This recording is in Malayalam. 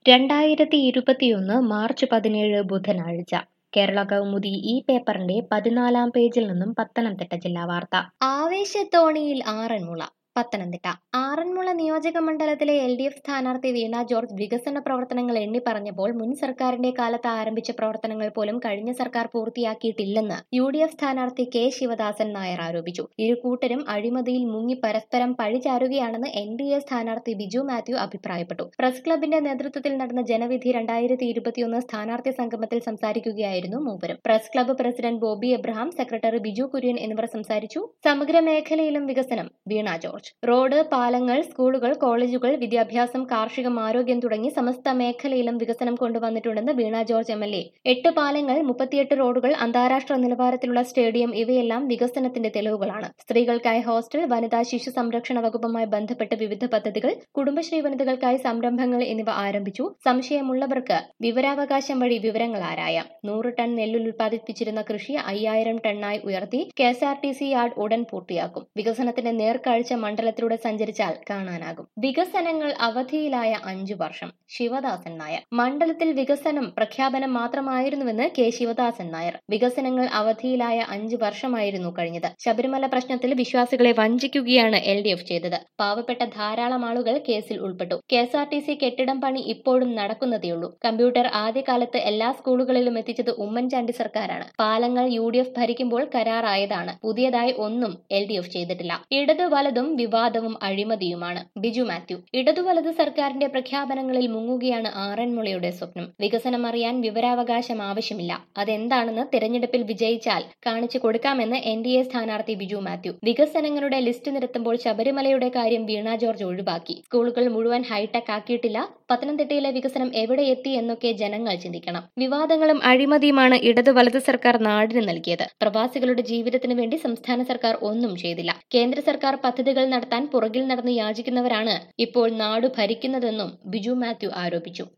രണ്ടായിരത്തി ഇരുപത്തിയൊന്ന് മാർച്ച് പതിനേഴ് ബുധനാഴ്ച കേരള കൗമുദി ഈ പേപ്പറിന്റെ പതിനാലാം പേജിൽ നിന്നും പത്തനംതിട്ട ജില്ലാ വാർത്ത ആവേശത്തോണിയിൽ ആറന്മുള പത്തനംതിട്ട ആറന്മുള നിയോജക മണ്ഡലത്തിലെ എൽ ഡി എഫ് സ്ഥാനാർത്ഥി വീണ ജോർജ് വികസന പ്രവർത്തനങ്ങൾ എണ്ണി പറഞ്ഞപ്പോൾ മുൻ സർക്കാരിന്റെ കാലത്ത് ആരംഭിച്ച പ്രവർത്തനങ്ങൾ പോലും കഴിഞ്ഞ സർക്കാർ പൂർത്തിയാക്കിയിട്ടില്ലെന്ന് യു ഡി എഫ് സ്ഥാനാർത്ഥി കെ ശിവദാസൻ നായർ ആരോപിച്ചു ഇരു കൂട്ടരും അഴിമതിയിൽ മുങ്ങി പരസ്പരം പഴിചാരുകയാണെന്ന് എൻ ഡി എ സ്ഥാനാർത്ഥി ബിജു മാത്യു അഭിപ്രായപ്പെട്ടു പ്രസ് ക്ലബിന്റെ നേതൃത്വത്തിൽ നടന്ന ജനവിധി രണ്ടായിരത്തി ഇരുപത്തിയൊന്ന് സ്ഥാനാർത്ഥി സംഗമത്തിൽ സംസാരിക്കുകയായിരുന്നു മൂവരും press club president Bobby Abraham secretary Biju Kurian എന്നിവർ സംസാരിച്ചു സമഗ്ര മേഖലയിലും വികസനം വീണ ജോർജ് റോഡ് പാലങ്ങൾ സ്കൂളുകൾ കോളേജുകൾ വിദ്യാഭ്യാസം കാർഷികം ആരോഗ്യം തുടങ്ങി സമസ്ത മേഖലയിലും വികസനം കൊണ്ടുവന്നിട്ടുണ്ടെന്ന് Veena George M L A എട്ട് പാലങ്ങൾ മുപ്പത്തിയെട്ട് റോഡുകൾ അന്താരാഷ്ട്ര നിലവാരത്തിലുള്ള സ്റ്റേഡിയം ഇവയെല്ലാം വികസനത്തിന്റെ തെളിവുകളാണ് സ്ത്രീകൾക്കായി ഹോസ്റ്റൽ വനിതാ ശിശു സംരക്ഷണ വകുപ്പുമായി ബന്ധപ്പെട്ട് വിവിധ പദ്ധതികൾ കുടുംബശ്രീ വനിതകൾക്കായി സംരംഭങ്ങൾ എന്നിവ ആരംഭിച്ചു സംശയമുള്ളവർക്ക് വിവരാവകാശം വഴി വിവരങ്ങൾ ആരായാം നൂറ് ടൺ നെല്ല് ഉൽപ്പാദിപ്പിച്ചിരുന്ന കൃഷി അയ്യായിരം ടണ്ണായി ഉയർത്തി K S R T C yard ഉടൻ പൂർത്തിയാക്കും വികസനത്തിന്റെ നേർക്കാഴ്ച മണ്ഡലത്തിലൂടെ സഞ്ചരിച്ചാൽ കാണാനാകും വികസനങ്ങൾ അവധിയിലായ അഞ്ചു വർഷം ശിവദാസൻ നായർ മണ്ഡലത്തിൽ വികസനം പ്രഖ്യാപനം മാത്രമായിരുന്നുവെന്ന് കെ ശിവദാസൻ നായർ വികസനങ്ങൾ അവധിയിലായ അഞ്ചു വർഷമായിരുന്നു കഴിഞ്ഞത് ശബരിമല പ്രശ്നത്തിൽ വിശ്വാസികളെ വഞ്ചിക്കുകയാണ് എൽ ഡി എഫ് ചെയ്തത് പാവപ്പെട്ട ധാരാളം ആളുകൾ കേസിൽ ഉൾപ്പെട്ടു K S R T C കെട്ടിടം പണി ഇപ്പോഴും നടക്കുന്നതേയുള്ളൂ കമ്പ്യൂട്ടർ ആദ്യകാലത്ത് എല്ലാ സ്കൂളുകളിലും എത്തിച്ചത് ഉമ്മൻചാണ്ടി സർക്കാരാണ് പാലങ്ങൾ യു ഡി എഫ് ഭരിക്കുമ്പോൾ കരാറായതാണ് പുതിയതായി ഒന്നും എൽ ഡി എഫ് ചെയ്തിട്ടില്ല ഇടതു വലതും വിവാദവും അഴിമതിയുമാണ് ബിജു മാത്യു ഇടതു വലത് സർക്കാരിന്റെ പ്രഖ്യാപനങ്ങളിൽ മുങ്ങുകയാണ് ആറന്മുളയുടെ സ്വപ്നം വികസനം അറിയാൻ വിവരാവകാശം ആവശ്യമില്ല അതെന്താണെന്ന് തിരഞ്ഞെടുപ്പിൽ വിജയിച്ചാൽ കാണിച്ചു കൊടുക്കാമെന്ന് എൻ ഡി എ സ്ഥാനാർത്ഥി ബിജു മാത്യു വികസനങ്ങളുടെ ലിസ്റ്റ് നിരത്തുമ്പോൾ ശബരിമലയുടെ കാര്യം വീണ ജോർജ് ഒഴിവാക്കി സ്കൂളുകൾ മുഴുവൻ ഹൈടെക് ആക്കിയിട്ടില്ല പത്തനംതിട്ടയിലെ വികസനം എവിടെ എത്തി എന്നൊക്കെ ജനങ്ങൾ ചിന്തിക്കണം വിവാദങ്ങളും അഴിമതിയുമാണ് ഇടതു വലത് സർക്കാർ നാടിന് നൽകിയത് പ്രവാസികളുടെ ജീവിതത്തിന് വേണ്ടി സംസ്ഥാന സർക്കാർ ഒന്നും ചെയ്തില്ല കേന്ദ്ര സർക്കാർ പദ്ധതികൾ നടത്താൻ പുറകിൽ നടന്ന് യാചിക്കുന്നവരാണ് ഇപ്പോൾ നാടു ഭരിക്കുന്നതെന്നും ബിജു മാത്യു ആരോപിച്ചു